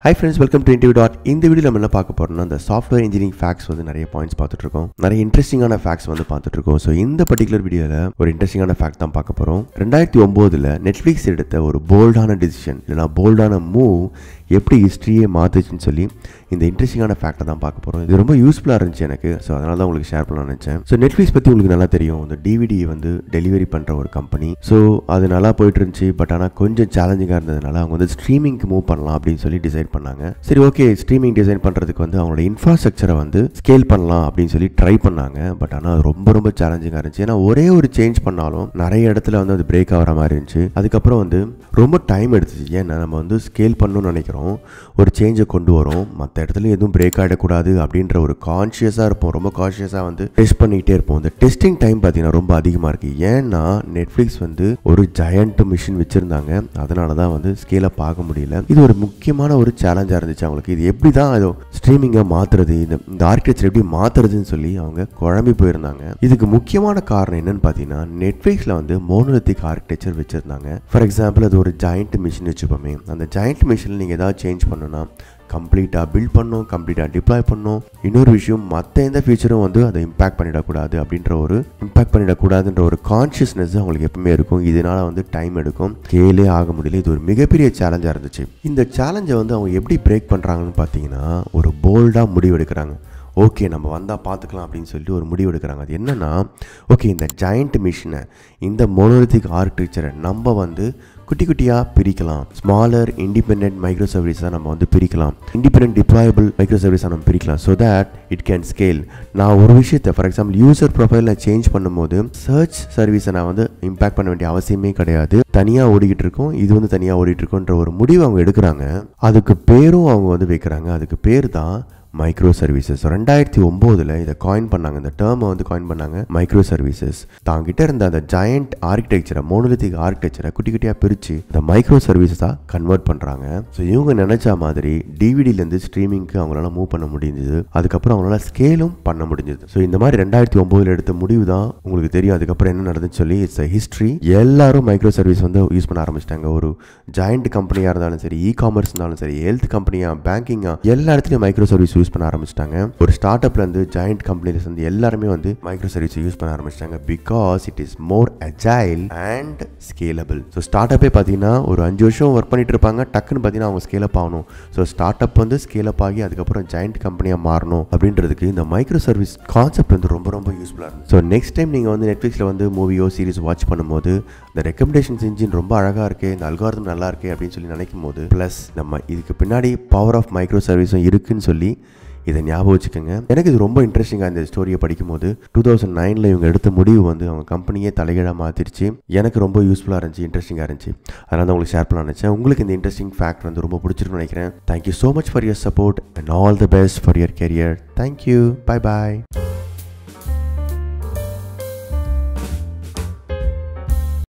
high friends welcome to interview dot இந்த video நம்ம என்ன பார்க்க போறோம்னா இந்த சாஃப்ட்வேர் இன்ஜினியரிங் ஃபேக்ஸ் வந்து நிறைய பாயிண்ட்ஸ் பார்த்துட்டு இருக்கோம் நிறைய இன்ட்ரெஸ்டிங்கான ஃபேக்ஸ் வந்து பார்த்துட்டு இருக்கோம் ஸோ இந்த பர்டிகுலர் வீடியோவில் ஒரு இன்ட்ரெஸ்டிங்கான ஃபேக்ட் தான் பார்க்க போகிறோம் ரெண்டாயிரத்தி ஒம்போதில் நெட்ஃப்ளிக்ஸ் எடுத்த ஒரு போல்டான டிசிஷன் இல்லைனா போல்டான மூவ் எப்படி ஹிஸ்ட்ரியே மாற்றுச்சுன்னு சொல்லி இந்த இன்ட்ரெஸ்டிங்கான ஃபேக்ட்டை தான் பார்க்க போகிறோம் இது ரொம்ப யூஸ்ஃபுல்லாக இருந்துச்சு எனக்கு ஸோ அதனால தான் உங்களுக்கு ஷேர் பண்ண நினச்சேன் ஸோ நெட்ஃப்ளிக்ஸ் பற்றி உங்களுக்கு நல்லா தெரியும் இந்த டிவிடி வந்து டெலிவரி பண்ணுற ஒரு கம்பெனி ஸோ அது நல்லா போயிட்டு இருந்துச்சு பட் ஆனால் கொஞ்சம் சேலஞ்சிங்காக இருந்ததுனால அவங்க வந்து ஸ்ட்ரீமிங்க்கு மூவ் பண்ணலாம் அப்படின்னு சொல்லி டிசைட் பண்ணாங்க சரி ஓகே ஸ்ட்ரீமிங் டிசைன் பண்ணுறதுக்கு வந்து அவங்களோட இன்ஃப்ராஸ்ட்ரக்சரை வந்து ஸ்கேல் பண்ணலாம் அப்படின்னு சொல்லி ட்ரை பண்ணாங்க பட் ஆனால் அது ரொம்ப ரொம்ப சேலஞ்சிங்காக இருந்துச்சு ஏன்னா ஒரே ஒரு சேஞ்ச் பண்ணாலும் நிறைய இடத்துல வந்து அது பிரேக் ஆகிற மாதிரி இருந்துச்சு அதுக்கப்புறம் வந்து ரொம்ப டைம் எடுத்துச்சு ஏன்னா நம்ம வந்து ஸ்கேல் பண்ணணும்னு நினைக்கிறோம் ஒரு சேஞ்சை கொண்டு வரோம் மற்ற இடத்துல எதுவும் பிரேக் ஆகிடக்கூடாது அப்படின்ற ஒரு கான்ஷியஸாக இருப்போம் ரொம்ப கான்ஷியஸாக வந்து டெஸ்ட் பண்ணிக்கிட்டே இருப்போம் இந்த டெஸ்டிங் டைம் பார்த்தீங்கன்னா ரொம்ப அதிகமாக இருக்குது ஏன்னா நெட்ஃப்ளிக்ஸ் வந்து ஒரு ஜெயண்ட் மிஷின் வச்சுருந்தாங்க அதனால தான் வந்து ஸ்கேலை பார்க்க முடியல இது ஒரு முக்கியமான ஒரு சேலஞ்சாக இருந்துச்சு அவங்களுக்கு இது எப்படி தான் அது ஸ்ட்ரீமிங்கை மாற்றுறது இந்த இந்த ஆர்கிடெக்சர் எப்படி மாற்றுறதுன்னு சொல்லி அவங்க குழம்பி போயிருந்தாங்க இதுக்கு முக்கியமான காரணம் என்னன்னு பார்த்தீங்கன்னா நெட்ஃப்ளிக்ஸில் வந்து மோனோலித்திக் ஆர்கிடெக்சர் வச்சுருந்தாங்க ஃபார் எக்ஸாம்பிள் அது ஒரு ஜாயிண்ட் மிஷின் வச்சுப்போமே அந்த ஜாயிண்ட் மிஷினில் நீங்கள் ஏதாவது சேஞ்ச் பண்ணணும்னா கம்ப்ளீட்டாக பில்ட் பண்ணும் கம்ப்ளீட்டாக டிப்ளாய் பண்ணும் இன்னொரு விஷயம் மற்ற எந்த ஃபியூச்சரும் வந்து அதை இம்பாக்ட் பண்ணிடக்கூடாது அப்படின்ற ஒரு இம்பாக்ட் பண்ணிடக்கூடாதுன்ற ஒரு கான்ஷியஸ்னஸ் அவங்களுக்கு எப்பவுமே இருக்கும் இதனால் வந்து டைம் எடுக்கும் கேலே ஆக முடியல இது ஒரு மிகப்பெரிய சேலஞ்சாக இருந்துச்சு இந்த சேலஞ்சை வந்து அவங்க எப்படி பிரேக் பண்ணுறாங்கன்னு பார்த்தீங்கன்னா ஒரு போல்டாக முடிவெடுக்கிறாங்க ஓகே நம்ம வந்தால் பார்த்துக்கலாம் அப்படின்னு சொல்லிட்டு ஒரு முடிவு எடுக்கிறாங்க அது என்னென்னா ஓகே இந்த ஜாயிண்ட் மிஷினை இந்த மோனோலித்திக் ஆர்கிடெக்சரை நம்ம வந்து குட்டி குட்டியாக பிரிக்கலாம் ஸ்மாலர் இண்டிபெண்ட் மைக்ரோ சர்வீஸாக நம்ம வந்து பிரிக்கலாம் இண்டிபெண்ட் டிப்ளாயபிள் மைக்ரோ சர்வீஸாக நம்ம பிரிக்கலாம் so that it can scale நான் ஒரு விஷயத்தை ஃபார் எக்ஸாம்பிள் யூசர் ப்ரொஃபைலில் சேஞ்ச் பண்ணும்போது சர்ச் சர்வீஸை நான் வந்து இம்பாக்ட் பண்ண வேண்டிய அவசியமே கிடையாது தனியாக ஓடிக்கிட்டு இருக்கோம் இது வந்து தனியாக ஓடிட்டு இருக்கோன்ற ஒரு முடிவு அவங்க எடுக்கிறாங்க அதுக்கு பேரும் அவங்க வந்து வைக்கிறாங்க அதுக்கு பேர் தான் மைக்ரோ சர்வீசஸ் ரெண்டாயிரத்தி ஒம்போதில் இதை காயின் பண்ணாங்க இந்த டேர்மை வந்து காயின் பண்ணாங்க மைக்ரோ சர்வீசஸ் தாங்கிட்ட இருந்த அந்த ஜாயண்ட் ஆர்கிடெக்சரை மோனோலித்திக் ஆர்கிடெக்சரை குட்டி குட்டியாக பிரித்து இந்த மைக்ரோ சர்வீசஸாக கன்வெர்ட் பண்ணுறாங்க ஸோ இவங்க நினச்ச மாதிரி டிவிடிலேருந்து ஸ்ட்ரீமிங்க்கு அவங்களால மூவ் பண்ண முடிஞ்சது அதுக்கப்புறம் அவங்களால ஸ்கேலும் பண்ண முடிஞ்சது ஸோ இந்த மாதிரி ரெண்டாயிரத்தி ஒம்போதில் எடுத்த முடிவு தான் உங்களுக்கு தெரியும் அதுக்கப்புறம் என்ன நடந்துச்சு சொல்லி இட்ஸ் ஹிஸ்ட்ரி எல்லாரும் மைக்ரோ சர்வீஸ் வந்து யூஸ் பண்ண ஆரம்பிச்சிட்டாங்க ஒரு ஜாயிண்ட் கம்பெனியாக இருந்தாலும் சரி இ காமர்ஸ் இருந்தாலும் சரி ஹெல்த் கம்பெனியாக பேங்கிங்காக எல்லா இடத்துலையும் மைக்ரோ சர்வீஸ் யூஸ் பண்ண ஆரம்பிச்சிட்டாங்க ஒரு ஸ்டார்ட் அப்ல இருந்து ஜாயிண்ட் கம்பெனில இருந்து எல்லாருமே வந்து மைக்ரோ சர்வீஸ் யூஸ் பண்ண ஆரம்பிச்சிட்டாங்க because it is more agile and scalable so ஸ்டார்ட் அப்பே பார்த்தீங்கன்னா ஒரு அஞ்சு வருஷம் ஒர்க் பண்ணிட்டு இருப்பாங்க டக்குன்னு பார்த்தீங்கன்னா அவங்க ஸ்கேல் அப் ஆகணும் ஸோ ஸ்டார்ட் அப் வந்து ஸ்கேல் அப் ஆகி அதுக்கப்புறம் ஜாயிண்ட் கம்பெனியாக மாறணும் அப்படின்றதுக்கு இந்த மைக்ரோ சர்வீஸ் கான்செப்ட் வந்து ரொம்ப ரொம்ப யூஸ்ஃபுல்லாக இருக்கும் ஸோ நெக்ஸ்ட் டைம் நீங்கள் வந்து நெட்ஃப்ளிக்ஸில் வந்து மூவியோ சீரிஸ் வாட்ச் பண்ணும்போது இந்த ரெக்கமெண்டேஷன்ஸ் இன்ஜின் ரொம்ப அழகாக இருக்கு இந்த அல்காரதம் நல்லா இருக்கு அப்படின்னு சொல்லி நினைக்கும் போது ப்ளஸ் நம்ம இதுக்கு பின்னாடி பவர் ஆஃப் மைக்ரோ சர்வீஸும் இருக்குன்னு சொல்லி இதை ஞாபகம் வச்சுக்கோங்க எனக்கு இது ரொம்ப இன்ட்ரெஸ்டிங்காக இந்த ஸ்டோரியை படிக்கும்போது டூ தௌசண்ட் நைனில் இவங்க எடுத்த முடிவு வந்து அவங்க கம்பெனியே தலைகீழாக மாற்றிருச்சு எனக்கு ரொம்ப யூஸ்ஃபுல்லாக இருந்துச்சு இன்ட்ரெஸ்டிங்காக இருந்துச்சு அதனால தான் உங்களுக்கு ஷேர் பண்ண நினச்சேன் உங்களுக்கு இந்த இன்ட்ரெஸ்டிங் ஃபேக்ட் வந்து ரொம்ப பிடிச்சிருக்குன்னு நினைக்கிறேன் thank you so much for your support and all the best for your career thank you bye bye